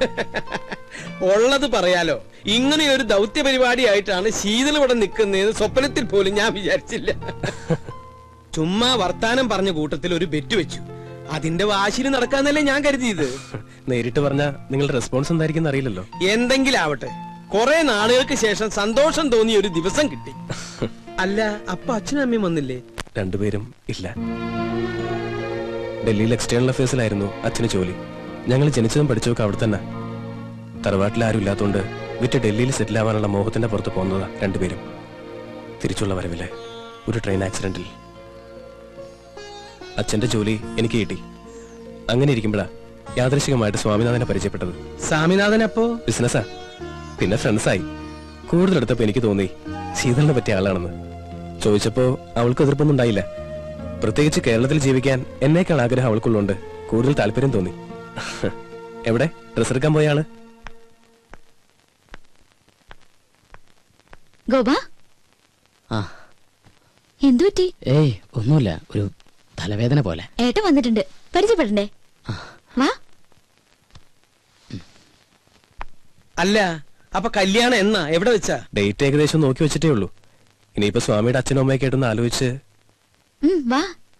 ഉള്ളത് പറയാലോ ഇങ്ങനെ ഒരു ദൗത്യ പരിപാടിയായിട്ടാണ് ശീതൾ ഇവിടെ നിൽക്കുന്നതെന്ന് സ്വപ്നത്തിൽ പോലും ഞാൻ വിചാരിച്ചില്ല ചുമ്മാ വർത്താനം പറഞ്ഞ കൂട്ടത്തിൽ ഒരു ബെറ്റ് വെച്ചു അതിന്റെ വാശിയിൽ നടക്കാന്നല്ലേ ഞാൻ കരുതിയത് നേരിട്ട് പറഞ്ഞാ നിങ്ങളുടെ റെസ്പോൺസ് എന്തായിരിക്കും അറിയില്ലല്ലോ എന്തെങ്കിലും ആവട്ടെ കുറെ നാളുകൾക്ക് ശേഷം സന്തോഷം തോന്നിയ ഒരു ദിവസം കിട്ടി അല്ല അപ്പൊ അച്ഛനും അമ്മയും വന്നില്ലേ രണ്ടുപേരും ഇല്ല ഡൽഹിയിൽ എക്സ്റ്റേണൽ അഫയേഴ്സിലായിരുന്നു അച്ഛന് ജോലി ഞങ്ങൾ ജനിച്ചതും പഠിച്ചതൊക്കെ അവിടെ തന്നെ തറവാട്ടിൽ ആരും ഇല്ലാത്തതുകൊണ്ട് വിറ്റ് ഡൽഹിയിൽ സെറ്റിൽ ആവാനുള്ള മോഹത്തിന്റെ പുറത്ത് പോകുന്നതാ രണ്ടുപേരും തിരിച്ചുള്ള വരവില് ഒരു ട്രെയിൻ ആക്സിഡന്റിൽ അച്ഛന്റെ ജോലി എനിക്ക് കിട്ടി അങ്ങനെ ഇരിക്കുമ്പോഴാ യാദൃശികമായിട്ട് സ്വാമിനാഥനെ പരിചയപ്പെട്ടത് സ്വാമിനാഥൻ അപ്പോ ബിസിനസ്സാ പിന്നെ ഫ്രണ്ട്സായി കൂടുതലെടുത്തപ്പോ എനിക്ക് തോന്നി ശീതളിനെ പറ്റിയ ആളാണെന്ന് ചോദിച്ചപ്പോ അവൾക്ക് എതിർപ്പൊന്നും ഉണ്ടായില്ല പ്രത്യേകിച്ച് കേരളത്തിൽ ജീവിക്കാൻ എന്നേക്കാൾ ആഗ്രഹം അവൾക്കുള്ളതുകൊണ്ട് കൂടുതൽ താല്പര്യം തോന്നി എവിടെ ഡ്രസ് എടുക്കാൻ പോയ ആള് ഗോപ ആ എന്തു പറ്റി ഏയ് ഒന്നുമില്ല ഒരു തലവേദന പോലെ ഏട്ടൻ വന്നിട്ടുണ്ട് പരിചയപ്പെടണ്ടേ വാ അല്ല അപ്പൊ കല്യാണം എന്നാ എവിടെ വെച്ചാ ഡേറ്റ് ഏകദേശം നോക്കി വെച്ചിട്ടേ ഉള്ളൂ ഇനിയിപ്പോ സ്വാമിയുടെ അച്ഛനും അമ്മയൊക്കെ ആയിട്ടൊന്ന് ആലോചിച്ച് ഉം, വാ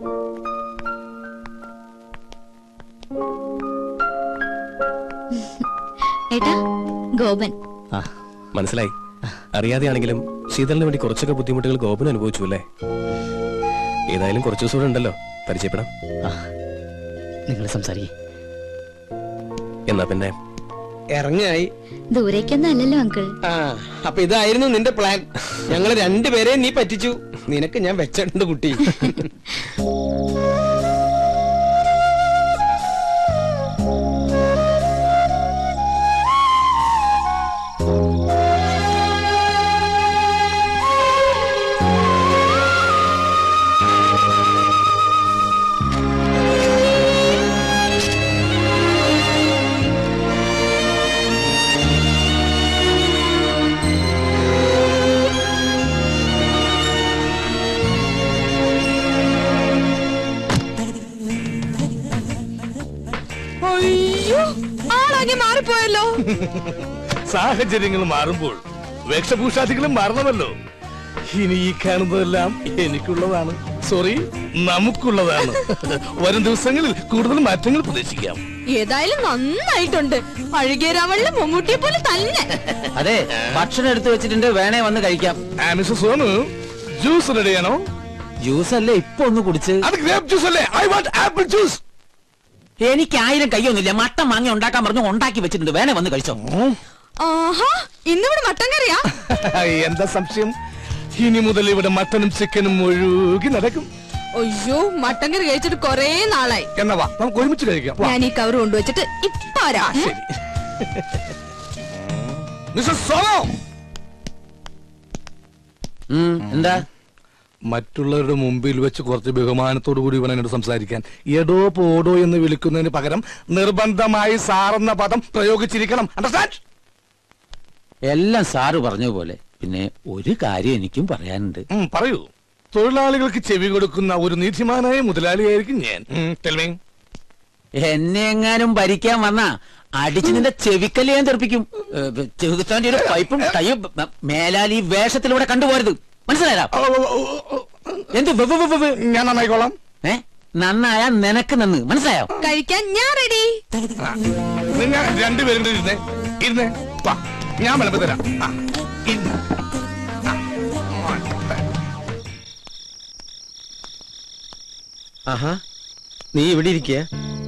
ഏട്ടാ ഗോപൻ ആ മനസ്സിലായി അറിയാതെയാണെങ്കിലും ശീതളിന് വേണ്ടി കുറച്ചൊക്കെ ബുദ്ധിമുട്ടുകൾ ഗോപൻ അനുഭവിച്ചു അല്ലേ ഏതായാലും കുറച്ചു ദിവസം കൂടെ ഉണ്ടല്ലോ പരിചയപ്പെടാം ആ നിങ്ങൾ സംസാരിക്കേ എന്നാ പിന്നെ ഇറങ്ങായി ദൂരേക്കൊന്നും അല്ലല്ലോ അങ്കിൾ ആ അപ്പൊ ഇതായിരുന്നു നിന്റെ പ്ലാൻ ഞങ്ങള് രണ്ടുപേരെയും നീ പറ്റിച്ചു നിനക്ക് ഞാൻ വെച്ചിട്ടുണ്ട് കുട്ടി അയ്യോ ആളാകെ മാറിപ്പോയല്ലോ സാഹചര്യങ്ങൾ മാറുമ്പോൾ വേഷഭൂഷാദികളും മാറണമല്ലോ ഇനി ഈ കാണുന്നതെല്ലാം എനിക്കുള്ളതാണ് സോറി നമുക്കുള്ളതാണ് വരും ദിവസങ്ങളിൽ കൂടുതൽ മാറ്റങ്ങൾ പ്രതീക്ഷിക്കാം ഏതായാലും നന്നായിട്ടുണ്ട് അഴുകിയ രാവളിലെ മമ്മൂട്ടിയെ പോലെ തന്നെ അതെ ഭക്ഷണം എടുത്തു വെച്ചിട്ടുണ്ട് വേണേ വന്ന് കഴിക്കാം ആ, മിസ്റ്റർ സോനു ജ്യൂസ് റെഡിയാണോ ജ്യൂസ് അല്ലേ ഇപ്പൊ ഒന്ന് കുടിച്ച് അത് ഗ്രേപ്പ് ജ്യൂസ് അല്ലേ ഐ വാണ്ട് ആപ്പിൾ ജ്യൂസ് എനിക്ക് ആയിരം കയ്യൊന്നുമില്ല മട്ടൻ വാങ്ങി ഉണ്ടാക്കാൻ പറഞ്ഞു ഉണ്ടാക്കി വെച്ചിട്ടുണ്ട് വേണേ വന്ന് കഴിച്ചോ ആഹാ ഇന്നിവിടെ മട്ടൻ കറിയാ എന്താ സംശയം ഇനി മുതൽ ഇവിടെ മട്ടനും ചിക്കനും ഒഴുകി നടക്കും അയ്യോ മട്ടൻ കറി കഴിച്ചിട്ട് കൊറേ നാളായി എന്നാ വാ നമുക്ക് ഒരുമിച്ച് കഴിക്കാം വാ. ഞാൻ ഈ കവർ കൊണ്ടുവച്ചിട്ട് ഇപ്പൊ വരാം ആ, ശരി മിസ്റ്റർ സോനു ഉം, എന്താ മറ്റുള്ളവരുടെ മുമ്പിൽ വെച്ച് കുറച്ച് ബഹുമാനത്തോടു കൂടി വേണം എന്നോട് സംസാരിക്കാൻ എടോ പോടോ എന്ന് വിളിക്കുന്നതിന് പകരം നിർബന്ധമായി സാറെന്ന പദം പ്രയോഗിച്ചിരിക്കണം അണ്ടർസ്റ്റാൻഡ് എല്ലാം സാറ് പറഞ്ഞ പോലെ പിന്നെ ഒരു കാര്യം എനിക്കും പറയാനുണ്ട് പറയൂ തൊഴിലാളികൾക്ക് ചെവി കൊടുക്കുന്ന ഒരു നീതിമാനായ മുതലാളിയായിരിക്കും ഞാൻ ഉം, tell me. എന്നെ എങ്ങാനും ഭരിക്കാൻ വന്നാ അടിച്ച് നിന്റെ ചെവിക്കല്ല് ഞാൻ തെറിപ്പിക്കും ഏ, ചെകുത്താന്റെ ഒരു പൈപ്പും ടൈയും ബ- മേലാൽ ഈ വേഷത്തിലൂടെ കണ്ടുപോരുത് മനസ്സിലായതാ ഓ, ഓ, ഓ, ഓ, എന്ത് വെ- വെ- വെ- വെ- ഞാൻ നന്നായിക്കോളാം ഏ നന്നായ നിനക്ക് നന്ന് മനസ്സിലായോ കഴിക്കാൻ ഞാൻ റെഡി ആ, നിങ്ങൾ രണ്ടുപേരും കൂടി ഇരുന്നേ ഇരുന്നേ വാ ഞാൻ വിളമ്പ് തരാം ആ, ഇരുന്ന്. ആ, ആഹാ നീ ഇവിടെ ഇരിക്കുക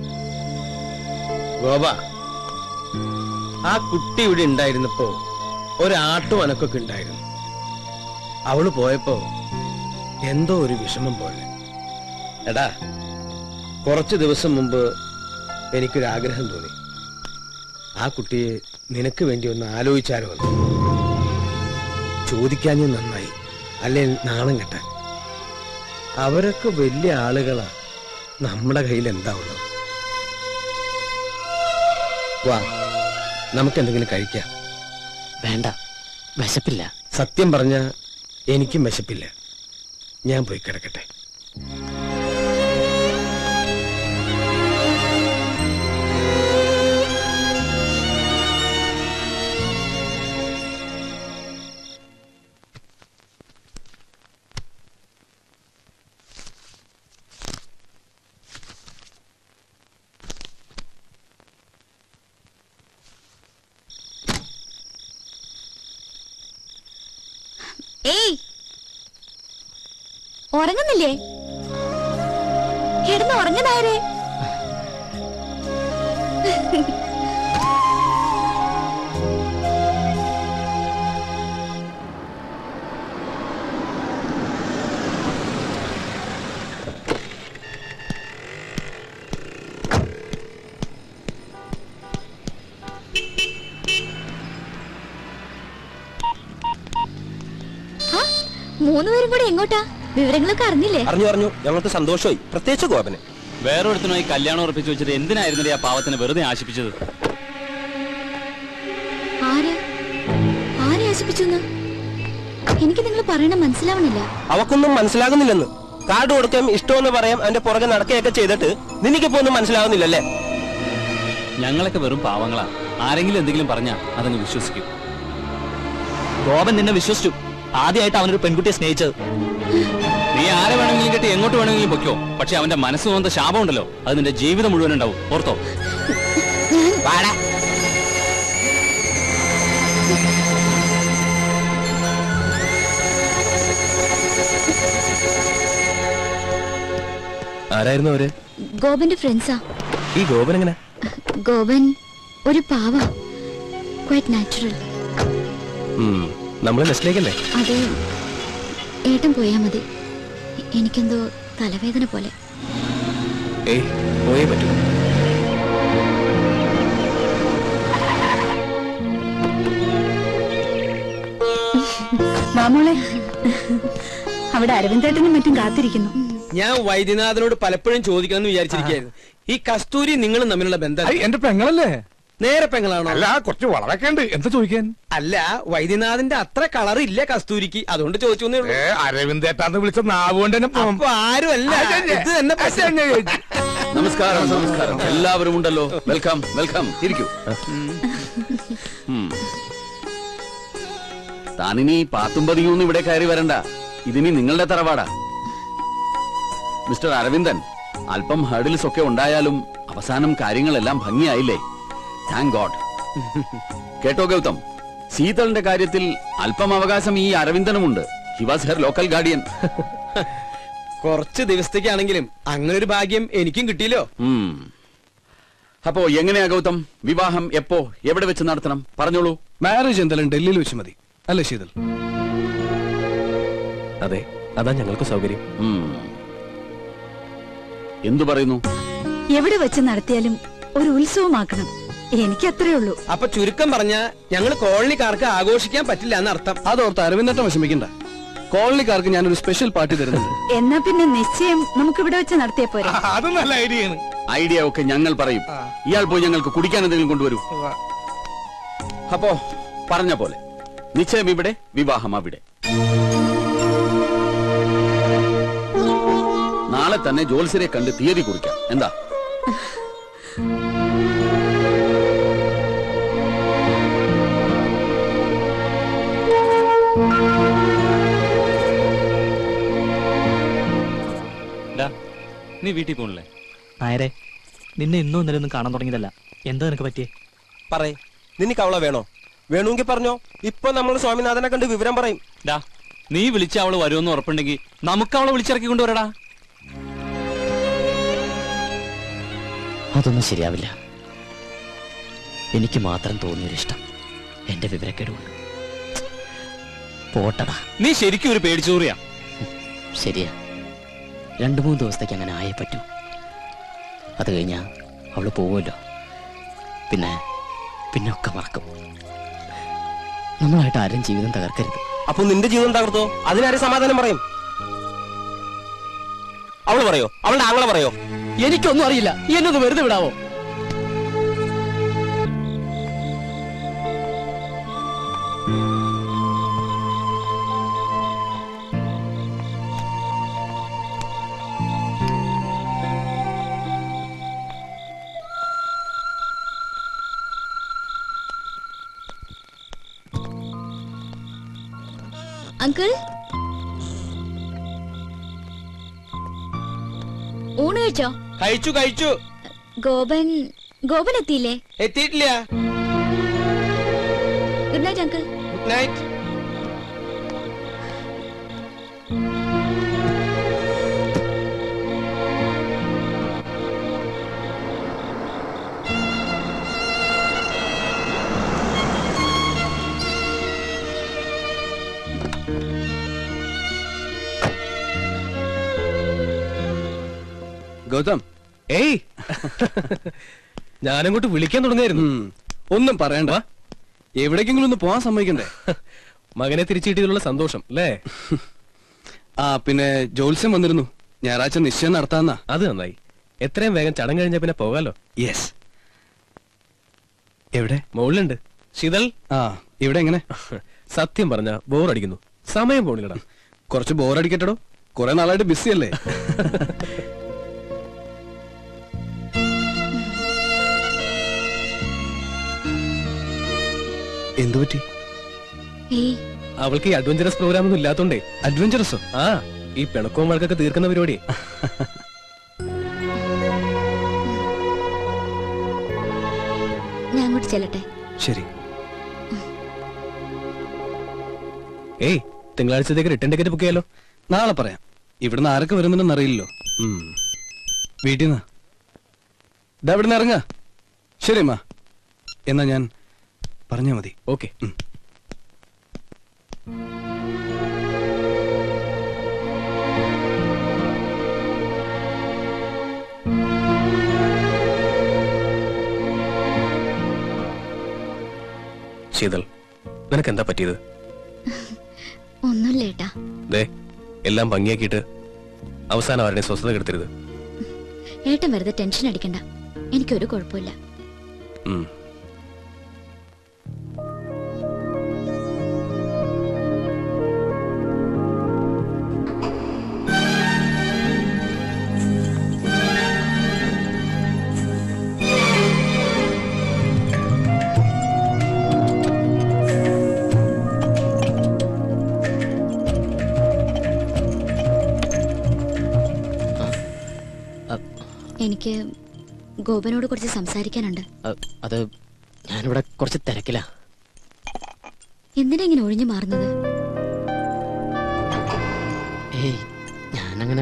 ഗോപ ആ കുട്ടി ഇവിടെ ഉണ്ടായിരുന്നപ്പോ ഒരാട്ടും അനക്കൊക്കെ ഉണ്ടായിരുന്നു അവള് പോയപ്പോ എന്തോ ഒരു വിഷമം പോലെ എടാ കുറച്ചു ദിവസം മുമ്പ് എനിക്കൊരാഗ്രഹം തോന്നി ആ കുട്ടിയെ നിനക്ക് വേണ്ടി ഒന്ന് ആലോചിച്ചാലോ എന്ന് ചോദിക്കാഞ്ഞു നന്നായി അല്ലെ നാണം കെട്ടാൻ അവരൊക്കെ വലിയ ആളുകളാ നമ്മുടെ കയ്യിൽ എന്താ ഉള്ളത് വാ നമുക്ക് എന്തെങ്കിലും കഴിക്കാം വേണ്ട വിശപ്പില്ല സത്യം പറഞ്ഞ എനിക്കും വിശപ്പില്ല ഞാൻ പോയി കിടക്കട്ടെ ഏയ് ഉറങ്ങുന്നില്ലേ കിടന്ന് ഉറങ്ങനായരെ ആ, മൂന്നുപേരും കൂടെ എങ്ങോട്ടാ വിവരങ്ങളൊക്കെ അറിഞ്ഞില്ലേ അറിഞ്ഞു അറിഞ്ഞു ഞങ്ങൾക്ക് സന്തോഷമായി പ്രത്യേകിച്ച് ഗോപന് വേറൊരുത്തനുമായി കല്യാണം ഉറപ്പിച്ചു വെച്ചിട്ട് എന്തിനായിരുന്നു ആ പാവത്തിനെ വെറുതെ ആശിപ്പിച്ചത് ആര് ആരെ ആശിപ്പിച്ചു എനിക്ക് നിങ്ങൾ പറയണ മനസ്സിലാവണില്ല അവക്കൊന്നും മനസ്സിലാകുന്നില്ലെന്ന് കാർഡ് കൊടുക്കാൻ ഇഷ്ടമെന്ന് പറയാം അതിന്റെ പുറകെ നടക്കുകയൊക്കെ ചെയ്തിട്ട് നിനക്കിപ്പോ ഒന്നും മനസ്സിലാകുന്നില്ലല്ലേ ഞങ്ങളൊക്കെ വെറും പാവങ്ങളാ ആരെങ്കിലും എന്തെങ്കിലും പറഞ്ഞാ അതങ്ങ് വിശ്വസിക്കും ഗോപൻ നിന്നെ വിശ്വസിച്ചു ആദ്യമായിട്ട് അവനൊരു പെൺകുട്ടിയെ സ്നേഹിച്ചത് നീ ആരെ വേണമെങ്കിലും കിട്ടി എങ്ങോട്ട് വേണമെങ്കിലും പൊയ്ക്കോ പക്ഷെ അവന്റെ മനസ്സ് നോന്ന ശാപം ഉണ്ടല്ലോ അത് നിന്റെ ജീവിതം മുഴുവൻ ഉണ്ടാവും ഓർത്തോ വാടാ ആരായിരുന്നു അവര് ഗോപന്റെ ഫ്രണ്ട്സാ ഈ ഗോപൻ എങ്ങനെ ഗോപൻ ഒരു പാവ ക്വൈറ്റ് നാച്ചുറൽ നമ്മളെ നെസ്റ്റിലേക്കല്ലേ അത് ഏട്ടൻ പോയാ മതി എ- എനിക്കെന്തോ തലവേദന പോലെ ഏയ് പോയേ പറ്റൂ മാമോളെ അവിടെ അരവിന്ദേട്ടനും മറ്റും കാത്തിരിക്കുന്നു ഞാൻ വൈദ്യനാഥനോട് പലപ്പോഴും ചോദിക്കണമെന്ന് വിചാരിച്ചിരിക്കുകയായിരുന്നു ഈ കസ്തൂരി നിങ്ങളും തമ്മിലുള്ള ബന്ധം ഐ, എന്റെ പെങ്ങളല്ലേ നേരെ പെങ്ങളാണോ അല്ല കുറച്ച് വളമൊക്കെ ഉണ്ട് എന്താ ചോദിക്കാൻ അല്ല വൈദ്യനാഥന്റെ അത്ര കളർ ഇല്ല കസ്തൂരിക്ക് അതുകൊണ്ട് ചോദിച്ചു എന്നേ ഉള്ളൂ. ഏ അരവിന്ദേട്ടാന്ന് വിളിച്ച നാവുകൊണ്ട് തന്നെ പോ- അപ്പൊ ആരും അല്ല ഇത് തന്നെ പ്രശ്നം. നമസ്കാരം നമസ്കാരം എല്ലാവരും ഉണ്ടല്ലോ വെൽക്കം വെൽക്കം ഇരിക്കൂ ഉം. താനിനി പാത്തും പതിയൊന്നും ഇവിടെ കയറി വരണ്ട ഇതിനി നിങ്ങളുടെ തറവാടാ മിസ്റ്റർ അരവിന്ദൻ അല്പം ഹേഡിൽസ് ഒക്കെ ഉണ്ടായാലും അവസാനം കാര്യങ്ങളെല്ലാം ഭംഗിയായില്ലേ താങ്ക് ഗോഡ് കേട്ടോ ഗൗതം ശീതളിന്റെ കാര്യത്തിൽ അല്പം അവകാശം ഈ അരവിന്ദനുമുണ്ട് he was her local guardian കുറച്ച് ദിവസത്തേക്കാണെങ്കിലും അങ്ങനെ ഒരു ഭാഗ്യം എനിക്കും കിട്ടിയല്ലോ ഉം. അപ്പോ എങ്ങനെയാ ഗൗതം വിവാഹം എപ്പോ എവിടെ വെച്ച് നടത്തണം പറഞ്ഞോളൂ മാരേജ് എന്തായാലും ഡൽഹിയിൽ വെച്ച് മതി അല്ലേ ശീതൽ അതെ അതാ ഞങ്ങൾക്ക് സൗകര്യം ഉം. എന്തു പറയുന്നു എവിടെ വെച്ച് നടത്തിയാലും ഒരു ഉത്സവമാക്കണം എനിക്ക് അത്രേ ഉള്ളൂ അപ്പൊ ചുരുക്കം പറഞ്ഞ ഞങ്ങൾ കോളനിക്കാർക്ക് ആഘോഷിക്കാൻ പറ്റില്ല എന്നർത്ഥം അതോർത്ത് അരവിന്ദട്ടം വിഷമിക്കണ്ട കോളനിക്കാർക്ക് ഞാനൊരു സ്പെഷ്യൽ പാർട്ടി തരുന്നുണ്ട് എന്നാ പിന്നെ നിശ്ചയം നമുക്ക് ഇവിടെ വെച്ച് നടത്തിയ പോരെ അത് നല്ല ഐഡിയയാണ് ഐഡിയ ഒക്കെ ഞങ്ങൾ പറയും ഇയാൾ പോയി ഞങ്ങൾക്ക് കുടിക്കാൻ എന്തെങ്കിലും കൊണ്ടുവരൂ അപ്പോ പറഞ്ഞ പോലെ നിശ്ചയം ഇവിടെ വിവാഹം അവിടെ നാളെ തന്നെ ജോത്സ്യരെ കണ്ട് തീയതി കുറിക്കാം എന്താ നീ വീട്ടിൽ പോണില്ലേ നായരെ നിന്നെ ഇന്നും ഇന്നലെ ഒന്നും കാണാൻ തുടങ്ങിയതല്ല എന്താ നിനക്ക് പറ്റിയേ പറയ് നിനക്ക് അവളെ വേണോ വേണമെങ്കിൽ പറഞ്ഞോ ഇപ്പൊ നമ്മൾ സ്വാമിനാഥനെ കണ്ട് വിവരം പറയും ഡാ നീ വിളിച്ച അവള് വരുമെന്ന് ഉറപ്പുണ്ടെങ്കിൽ നമുക്ക് അവളെ വിളിച്ചിറക്കി കൊണ്ടുവരടാ അതൊന്നും ശരിയാവില്ല എനിക്ക് മാത്രം തോന്നിയൊരിഷ്ടം എന്റെ വിവരക്കേടുകൊണ്ട് പോട്ടടാ നീ ശരിക്കും ഒരു പേടിച്ചൂറിയാ ശരിയാ രണ്ടു മൂന്ന് ദിവസത്തേക്ക് അങ്ങനെ ആയേ പറ്റൂ അത് കഴിഞ്ഞാ അവള് പോവുമല്ലോ പിന്നെ പിന്നെ ഒക്കെ മറക്കും നമ്മളായിട്ട് ആരും ജീവിതം തകർക്കരുത് അപ്പൊ നിന്റെ ജീവിതം തകർത്തോ അതിനാരെ സമാധാനം പറയും അവള് പറയോ അവളുടെ ആങ്ങളെ പറയോ എനിക്കൊന്നും അറിയില്ല എന്നൊന്ന് വെറുതെ വിടാവോ അങ്കിൾ ഊണ് കഴിച്ചോ കഴിച്ചു കഴിച്ചു ഗോപൻ ഗോപൻ എത്തിയില്ലേ എത്തിയിട്ടില്ല good night uncle good night Gautam ഏയ് ഞാനങ്ങോട്ട് വിളിക്കാൻ തുടങ്ങായിരുന്നു ഉം, ഒന്നും പറയണ്ട എവിടേക്കെങ്കിലും ഒന്ന് പോവാൻ സമ്മതിക്കണ്ടേ മകനെ തിരിച്ചിട്ടിയുള്ള സന്തോഷം അല്ലേ ആ പിന്നെ ജോത്സ്യം വന്നിരുന്നു ഞായറാഴ്ച നിശ്ചയം നടത്താന്നാ അത് നന്നായി എത്രയും വേഗം ചടങ്ങ് കഴിഞ്ഞ പിന്നെ പോകാലോ യെസ് എവിടെ മുകളിലുണ്ട് ശീതൾ ആ ഇവിടെ എങ്ങനെ സത്യം പറഞ്ഞ ബോറടിക്കുന്നു സമയം പോണില്ലടാ കുറച്ച് ബോറടിക്കട്ടോ കുറെ നാളായിട്ട് ബിസി അല്ലേ എന്തു പറ്റി ഏയ് അവൾക്ക് ഈ അഡ്വഞ്ചറസ് പ്രോഗ്രാം ഒന്നും ഇല്ലാത്തോണ്ടേ അഡ്വഞ്ചറസോ ആ ഈ പിണക്കവും വഴക്കൊക്കെ തീർക്കുന്ന പരിപാടി ഞാൻ അങ്ങോട്ട് ചെല്ലട്ടെ ശരി ഏയ് തിങ്കളാഴ്ചത്തേക്ക് റിട്ടേൺ ടിക്കറ്റ് ബുക്ക് ചെയ്യാലോ നാളെ പറയാം ഇവിടുന്ന് ആരൊക്കെ വരുന്നുണ്ടെന്ന് അറിയില്ലല്ലോ ഉം. വീട്ടിൽ നിന്ന് ഇതാ ഇവിടുന്ന് ഇറങ്ങ ശരി അമ്മ എന്നാ ഞാൻ പറഞ്ഞാ മതി ഓക്കെ ഉം. ശീതൾ നിനക്ക് എന്താ പറ്റിയത് ഒന്നുമില്ല ഏട്ടാ ദേ എല്ലാം ഭംഗിയാക്കിയിട്ട് അവസാനം ആരുടെ സ്വസ്ഥത കെടുത്തരുത് ഏട്ടൻ വെറുതെ ടെൻഷൻ അടിക്കണ്ട എനിക്കൊരു കുഴപ്പമില്ല ഉം. എനിക്ക് ഗോപനോട് കുറച്ച് സംസാരിക്കാനുണ്ട് അ- അത് ഞാനിവിടെ കുറച്ച് തിരക്കിലാ എന്തിനാ ഇങ്ങനെ ഒഴിഞ്ഞു മാറുന്നത് ഏയ് ഞാനങ്ങനെ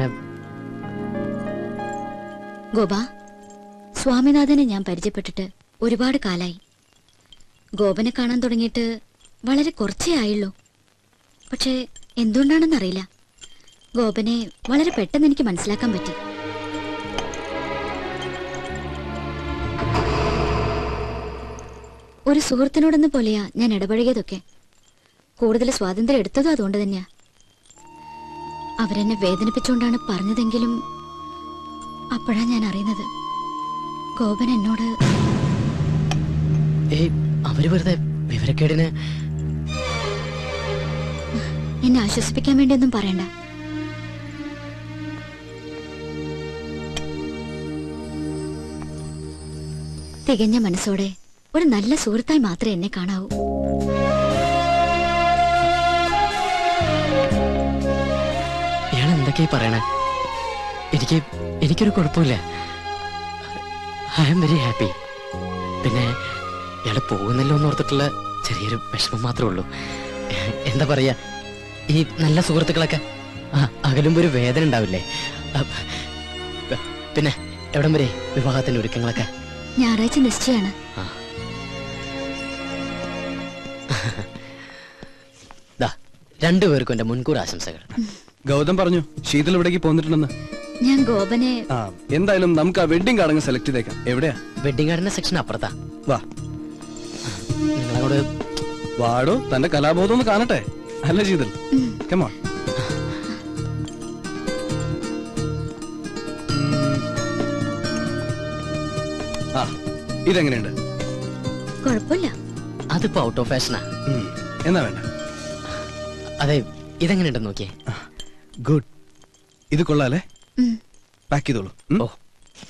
ഗോപ സ്വാമിനാഥനെ ഞാൻ പരിചയപ്പെട്ടിട്ട് ഒരുപാട് കാലായി ഗോപനെ കാണാൻ തുടങ്ങിയിട്ട് വളരെ കുറച്ചേ ആയുള്ളൂ പക്ഷേ എന്തുകൊണ്ടാണെന്നറിയില്ല ഗോപനെ വളരെ പെട്ടെന്ന് എനിക്ക് മനസ്സിലാക്കാൻ പറ്റി ഒരു സുഹൃത്തിനോടെന്ന പോലെയാ ഞാൻ ഇടപഴകിയതൊക്കെ കൂടുതൽ സ്വാതന്ത്ര്യം എടുത്തതും അതുകൊണ്ട് തന്നെയാ അവരെന്നെ വേദനിപ്പിച്ചുകൊണ്ടാണ് പറഞ്ഞതെങ്കിലും അപ്പോഴാ ഞാൻ അറിയുന്നത് ഗോപൻ എന്നോട് ഏയ് അവര് വെറുതെ വിവരക്കേടിന് എന്നെ ആശ്വസിപ്പിക്കാൻ വേണ്ടിയൊന്നും പറയണ്ട തികഞ്ഞ മനസ്സോടെ ഒരു നല്ല സുഹൃത്തായി മാത്രമേ എന്നെ കാണാവൂ ഇയാൾ എന്തൊക്കെയാ പറയണേ എനിക്ക് എനിക്കൊരു കുഴപ്പമില്ല ഐ എം വെരി ഹാപ്പി പിന്നെ ഇയാള് പോകുന്നല്ലോ എന്ന് ഓർത്തിട്ടുള്ള ചെറിയൊരു വിഷമം മാത്രമേ ഉള്ളൂ എന്താ പറയാ ഈ നല്ല സുഹൃത്തുക്കളൊക്കെ ആ, അകലുമ്പോ ഒരു വേദന ഉണ്ടാവില്ലേ അപ്പ- പ- പിന്നെ എവിടം വരെ വിവാഹത്തിന്റെ ഒരുക്കങ്ങളൊക്കെ ഞായറാഴ്ച നിശ്ചയാണ് ദാ രണ്ടുപേർക്കും എന്റെ മുൻകൂർ ആശംസകൾ ഗൗതം പറഞ്ഞു ശീതൾ ഇവിടേക്ക് പോന്നിട്ടുണ്ടെന്ന് ഞാൻ ഗോപനെ ആ എന്തായാലും നമുക്ക് ആ വെഡിങ് കാർഡങ്ങ് സെലക്ട് ചെയ്തേക്കാം എവിടെയാ വെഡിങ് കാർഡിന്റെ സെക്ഷൻ അപ്പുറത്താ വാ നിങ്ങളോട് വാടോ തന്റെ കലാബോധം ഒന്ന് കാണട്ടെ അല്ല ശീതൾ കമോൺ ആ ഇതെങ്ങനെയുണ്ട് കുഴപ്പമില്ല അതിപ്പോ ഔട്ട് ഓഫ് ഫാഷനാ ഉം, എന്നാ വേണ്ട അതെ ഇതെങ്ങനെയുണ്ടെന്ന് നോക്കിയേ ഗുഡ് ഇത് കൊള്ളാലേ ഉം. പാക്ക് ചെയ്തോളൂ ഉം? ഓ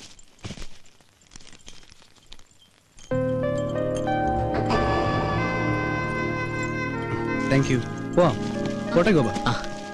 താങ്ക് യു പോവാം പോട്ടെ ഗോപ ആ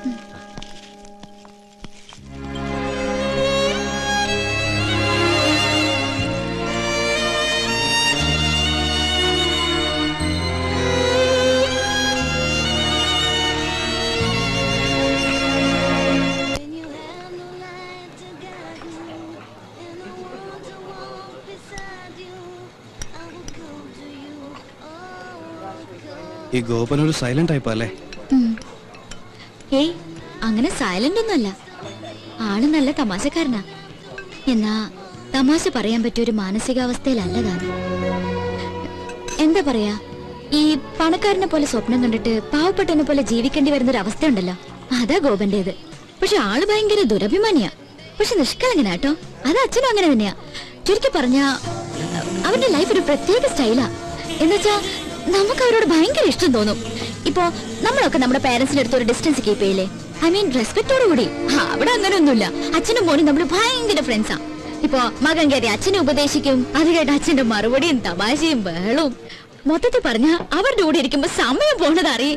ഈ ഗോപൻ ഒരു സൈലന്റ് ടൈപ്പ് അല്ലേ ഉം. ഏയ് അങ്ങനെ സൈലന്റ് ഒന്നുമല്ല ആള് നല്ല തമാശക്കാരനാ എന്നാ തമാശ പറയാൻ പറ്റിയ ഒരു മാനസികാവസ്ഥയിലല്ല താൻ എന്താ പറയാ ഈ പണക്കാരനെ പോലെ സ്വപ്നം കണ്ടിട്ട് പാവപ്പെട്ടനെ പോലെ ജീവിക്കേണ്ടി വരുന്ന ഒരു അവസ്ഥയുണ്ടല്ലോ അതാ ഗോപന്റേത് പക്ഷെ ആള് ഭയങ്കര ദുരഭിമാനിയാ പക്ഷെ നിഷ്കളങ്കനാട്ടോ അത് അച്ഛനും അങ്ങനെ തന്നെയാ ചുരുക്കി പറഞ്ഞ അവന്റെ ലൈഫ് ഒരു പ്രത്യേക സ്റ്റൈലാ എന്നുവെച്ചാ നമുക്ക് അവരോട് ഭയങ്കര ഇഷ്ടം തോന്നും ഇപ്പോ നമ്മളൊക്കെ നമ്മുടെ പേരൻസിന്റെ അടുത്ത് ഒരു ഡിസ്റ്റൻസ് കീപ്പ് ചെയ്യില്ലേ ഐ മീൻ റെസ്പെക്ടോട് കൂടി ആ, അവിടെ അങ്ങനെയൊന്നുമില്ല അച്ഛനും മോനും നമ്മൾ ഭയങ്കര ഫ്രണ്ട്സാ ഇപ്പോ മകൻ കയറി അച്ഛനെ ഉപദേശിക്കും അത് കേട്ട് അച്ഛന്റെ മറുപടിയും തമാശയും ബഹളവും മൊത്തത്തിൽ പറഞ്ഞ അവരുടെ കൂടെ ഇരിക്കുമ്പോ സമയം പോണത് അറിയേ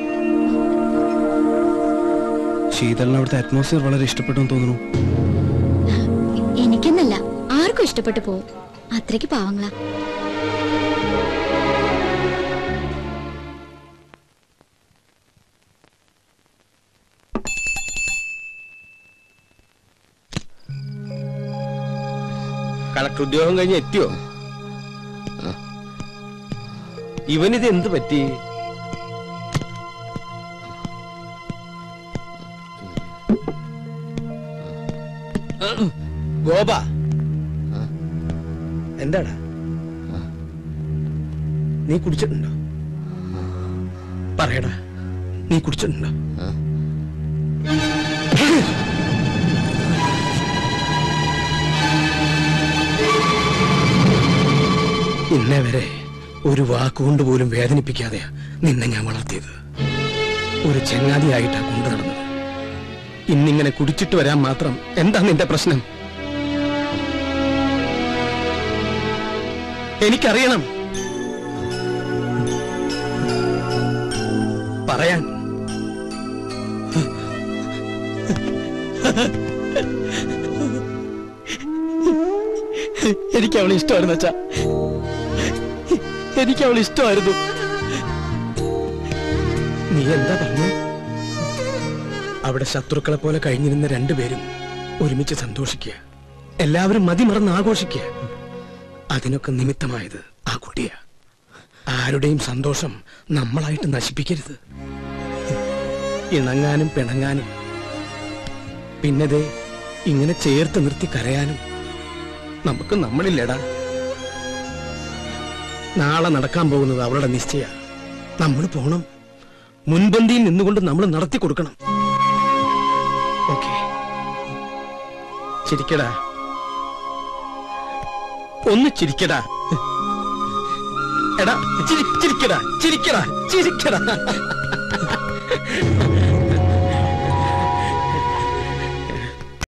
ശീതളിന് അവിടുത്തെ അറ്റ്മോസ്ഫിയർ വളരെ ഇഷ്ടപ്പെട്ടു എന്ന് തോന്നുന്നു എനിക്കെന്നല്ല ആർക്കും ഇഷ്ടപ്പെട്ടു പോവും അത്രയ്ക്ക് പാവങ്ങളാ കളക്ടർ ഉദ്യോഗം കഴിഞ്ഞ് എത്തിയോ ഇവനിത് എന്ത് പറ്റി ഗോപ എന്താടാ നീ കുടിച്ചിട്ടുണ്ടോ പറയടാ നീ കുടിച്ചിട്ടുണ്ടോ ഇന്നേ വരെ ഒരു വാക്കുകൊണ്ട് പോലും വേദനിപ്പിക്കാതെ നിന്നെ ഞാൻ വളർത്തിയത് ഒരു ചങ്ങാതിയായിട്ടാ കൊണ്ടു നടന്നത് ഇന്നിങ്ങനെ കുടിച്ചിട്ട് വരാൻ മാത്രം എന്താ നിന്റെ പ്രശ്നം എനിക്കറിയണം പറയാൻ എനിക്ക് അവളെ ഇഷ്ടമായിരുന്നു അച്ഛാ എനിക്ക് അവളെ ഇഷ്ടമായിരുന്നു നീ എന്താ പറഞ്ഞു അവിടെ ശത്രുക്കളെ പോലെ കഴിഞ്ഞിരുന്ന രണ്ടുപേരും ഒരുമിച്ച് സന്തോഷിക്കുക എല്ലാവരും മതിമറന്ന് ആഘോഷിക്കുക അതിനൊക്കെ നിമിത്തമായത് ആ കുട്ടിയാ ആരുടെയും സന്തോഷം നമ്മളായിട്ട് നശിപ്പിക്കരുത് ഇണങ്ങാനും പിണങ്ങാനും പിന്നതേ ഇങ്ങനെ ചേർത്ത് നിർത്തി കരയാനും നമുക്ക് നമ്മളില്ലടാ നാളെ നടക്കാൻ പോകുന്നത് അവളുടെ നിശ്ചയ നമ്മൾ പോണം മുൻപന്തിയിൽ നിന്നുകൊണ്ട് നമ്മൾ നടത്തി കൊടുക്കണം ഓക്കെ ചിരിക്കടാ ഒന്ന് ചിരിക്കടാ എടാ ചിരി ചിരിക്കടാ ചിരിക്കടാ ചിരിക്കടാ